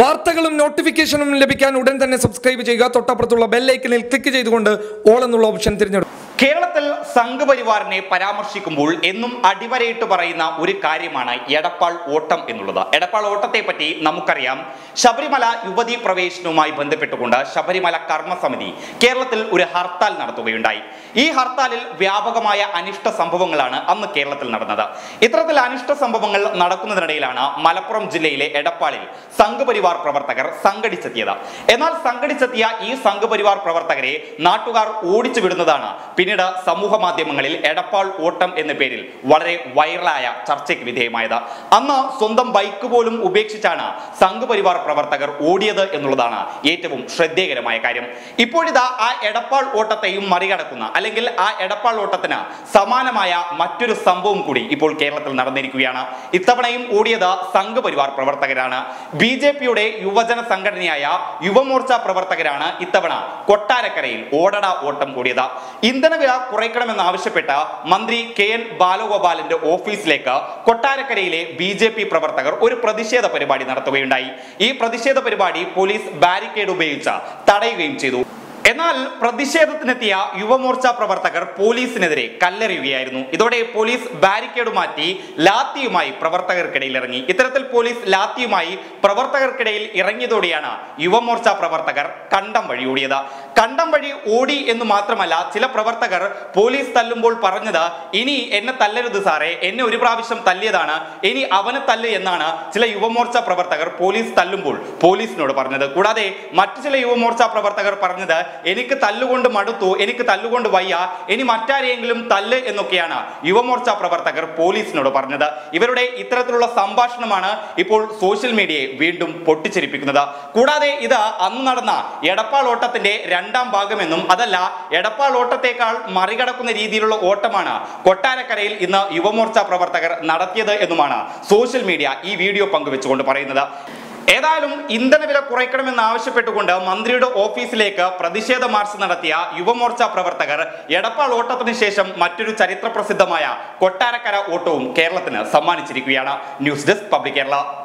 വാർത്തകളും നോട്ടിഫിക്കേഷനും ലഭിക്കാൻ ഉടൻ തന്നെ സബ്സ്ക്രൈബ് ചെയ്യുക തൊട്ടപ്പുറത്തുള്ള ബെല്ലൈക്കനിൽ ക്ലിക്ക് ചെയ്തുകൊണ്ട് ഓൾ എന്നുള്ള ഓപ്ഷൻ തിരഞ്ഞെടുക്കും കേരളത്തിൽ സംഘപരിവാറിനെ പരാമർശിക്കുമ്പോൾ എന്നും അടിവരയിട്ട് പറയുന്ന ഒരു കാര്യമാണ് എടപ്പാൾ ഓട്ടം എന്നുള്ളത് എടപ്പാൾ ഓട്ടത്തെ പറ്റി നമുക്കറിയാം ശബരിമല യുവതീ പ്രവേശനവുമായി ബന്ധപ്പെട്ടുകൊണ്ട് ശബരിമല കർമ്മസമിതി കേരളത്തിൽ ഒരു ഹർത്താൽ നടത്തുകയുണ്ടായി ഈ ഹർത്താലിൽ വ്യാപകമായ അനിഷ്ട സംഭവങ്ങളാണ് അന്ന് കേരളത്തിൽ നടന്നത് ഇത്തരത്തിൽ അനിഷ്ട സംഭവങ്ങൾ നടക്കുന്നതിനിടയിലാണ് മലപ്പുറം ജില്ലയിലെ എടപ്പാളിൽ സംഘപരിവാർ പ്രവർത്തകർ സംഘടിച്ചെത്തിയത് എന്നാൽ സംഘടിച്ചെത്തിയ ഈ സംഘപരിവാർ പ്രവർത്തകരെ നാട്ടുകാർ ഓടിച്ചു വിടുന്നതാണ് പിന്നീട് സമൂഹ മാധ്യമങ്ങളിൽ എടപ്പാൾ ഓട്ടം എന്ന പേരിൽ വളരെ വൈറലായ ചർച്ചയ്ക്ക് വിധേയമായത് അന്ന് സ്വന്തം ബൈക്ക് പോലും ഉപേക്ഷിച്ചാണ് സംഘപരിവാർ പ്രവർത്തകർ ഓടിയത് എന്നുള്ളതാണ് ഏറ്റവും ശ്രദ്ധേയകരമായ കാര്യം ഇപ്പോഴിതാ ആ എടപ്പാൾ ഓട്ടത്തെയും മറികടക്കുന്ന അല്ലെങ്കിൽ ആ എടപ്പാൾ ഓട്ടത്തിന് സമാനമായ മറ്റൊരു സംഭവം കൂടി ഇപ്പോൾ കേരളത്തിൽ നടന്നിരിക്കുകയാണ് ഇത്തവണയും ഓടിയത് സംഘപരിവാർ പ്രവർത്തകരാണ് ബി ജെ പിയുടെ യുവജന സംഘടനയായ യുവമോർച്ച പ്രവർത്തകരാണ് ഇത്തവണ കൊട്ടാരക്കരയിൽ ഓടട ഓട്ടം കൂടിയത് ഇന്ധനവില കുറയ്ക്കണമെന്നാവശ്യപ്പെട്ട് മന്ത്രി കെ എൻ ബാലഗോപാലിന്റെ ഓഫീസിലേക്ക് കൊട്ടാരക്കരയിലെ ബി ജെ പി പ്രവർത്തകർ ഒരു പ്രതിഷേധ പരിപാടി നടത്തുകയുണ്ടായി ഈ പ്രതിഷേധ പരിപാടി പോലീസ് ബാരിക്കേഡ് ഉപയോഗിച്ച് തടയുകയും ചെയ്തു എന്നാൽ പ്രതിഷേധത്തിനെത്തിയ യുവമോർച്ച പ്രവർത്തകർ പോലീസിനെതിരെ കല്ലെറിയുകയായിരുന്നു ഇതോടെ പോലീസ് ബാരിക്കേഡ് മാറ്റി ലാത്തിയുമായി പ്രവർത്തകർക്കിടയിൽ ഇറങ്ങി ഇത്തരത്തിൽ പോലീസ് ലാത്തിയുമായി പ്രവർത്തകർക്കിടയിൽ ഇറങ്ങിയതോടെയാണ് യുവമോർച്ച പ്രവർത്തകർ കണ്ടം വഴി ഓടിയത് കണ്ടം വഴി ഓടി എന്ന് മാത്രമല്ല ചില പ്രവർത്തകർ പോലീസ് തല്ലുമ്പോൾ പറഞ്ഞത് ഇനി എന്നെ തല്ലരുത് സാറേ എന്നെ ഒരു പ്രാവശ്യം തല്ലിയതാണ് ഇനി അവനെ തല്ല് എന്നാണ് ചില യുവമോർച്ച പ്രവർത്തകർ പോലീസ് തല്ലുമ്പോൾ പോലീസിനോട് പറഞ്ഞത് കൂടാതെ മറ്റു ചില യുവമോർച്ച പ്രവർത്തകർ പറഞ്ഞത് എനിക്ക് തല്ലുകൊണ്ട് മടുത്തു എനിക്ക് തല്ലുകൊണ്ട് വയ്യ ഇനി മറ്റാരെയെങ്കിലും തല്ല് എന്നൊക്കെയാണ് യുവമോർച്ച പ്രവർത്തകർ പോലീസിനോട് പറഞ്ഞത് ഇവരുടെ ഇത്തരത്തിലുള്ള സംഭാഷണമാണ് ഇപ്പോൾ സോഷ്യൽ മീഡിയയെ വീണ്ടും പൊട്ടിച്ചിരിപ്പിക്കുന്നത് കൂടാതെ ഇത് അന്ന് നടന്ന എടപ്പാൾ ഓട്ടത്തിന്റെ രണ്ടാം ഭാഗമെന്നും അതല്ല എടപ്പാൾ ഓട്ടത്തെക്കാൾ മറികടക്കുന്ന രീതിയിലുള്ള ഓട്ടമാണ് കൊട്ടാരക്കരയിൽ ഇന്ന് യുവമോർച്ച പ്രവർത്തകർ നടത്തിയത് എന്നുമാണ് സോഷ്യൽ മീഡിയ ഈ വീഡിയോ പങ്കുവെച്ചുകൊണ്ട് പറയുന്നത് ഏതായാലും ഇന്ധനവില കുറയ്ക്കണമെന്ന് ആവശ്യപ്പെട്ടുകൊണ്ട് മന്ത്രിയുടെ ഓഫീസിലേക്ക് പ്രതിഷേധ മാർച്ച് നടത്തിയ യുവമോർച്ച പ്രവർത്തകർ എടപ്പാൾ ഓട്ടത്തിന് ശേഷം മറ്റൊരു ചരിത്ര പ്രസിദ്ധമായ കൊട്ടാരക്കര ഓട്ടവും കേരളത്തിന് സമ്മാനിച്ചിരിക്കുകയാണ് ന്യൂസ് ഡെസ്ക് പബ്ലിക് കേരള